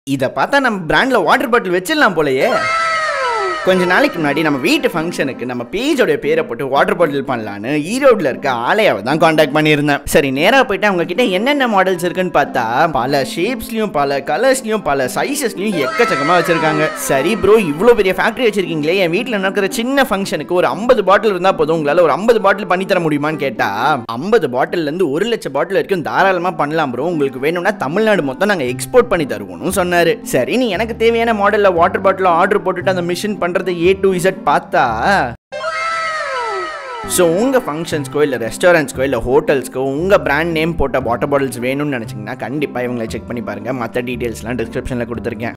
இதை பார்த்தா நம்ம பிராண்டில் வாட்டர் பாட்டில் வச்சிடலாம் போலயே கொஞ்ச நாளைக்கு முன்னாடி நம்ம வீட்டு ஃபங்க்ஷனுக்கு நம்ம பேஜோட பேரை போட்டு வாட்டர் பாட்டில் பண்ணலான்னு ஈரோட்ல இருக்க ஆலயாவை தான் காண்டாக்ட் பண்ணியிருந்தேன் சரி நேராக போயிட்டு அவங்க கிட்ட என்னென்ன மாடல்ஸ் இருக்குன்னு பார்த்தா பல ஷேப்ஸ்லயும் பல கலர்ஸ்லயும் பல சைஸஸ்லயும் எக்கச்சக்கமா வச்சிருக்காங்க சரி ப்ரோ இவ்வளோ பெரிய ஃபேக்டரி வச்சிருக்கீங்களே என் வீட்டில் நடக்கிற சின்ன ஃபங்க்ஷனுக்கு ஒரு ஐம்பது பாட்டில் இருந்தால் போதும் உங்களால் ஒரு ஐம்பது பாட்டில் பண்ணி தர முடியுமான்னு கேட்டா ஐம்பது பாட்டில் இருந்து ஒரு லட்சம் பாட்டில் வரைக்கும் தாராளமாக பண்ணலாம் ப்ரோ உங்களுக்கு வேணும்னா தமிழ்நாடு மொத்தம் நாங்கள் எக்ஸ்போர்ட் பண்ணி தருவோம்னு சொன்னாரு சரி நீ எனக்கு தேவையான மாடலில் வாட்டர் பாட்டில் ஆர்டர் போட்டுட்டு அந்த மிஷின் பண்ணுறது ஏ டு இசட் பார்த்தா ஸோ உங்கள் ஃபங்க்ஷன்ஸ்க்கோ இல்லை ரெஸ்டாரண்ட்ஸ்க்கோ இல்லை ஹோட்டல்ஸ்க்கோ உங்கள் பிராண்ட் நேம் போட்ட வாட்டர் பாட்டில்ஸ் வேணும்னு நினச்சிங்கன்னா கண்டிப்பாக இவங்களை செக் பண்ணி பாருங்கள் மற்ற டீட்டெயில்ஸ்லாம் டிஸ்கிரிப்ஷனில் கொடுத்துருக்கேன்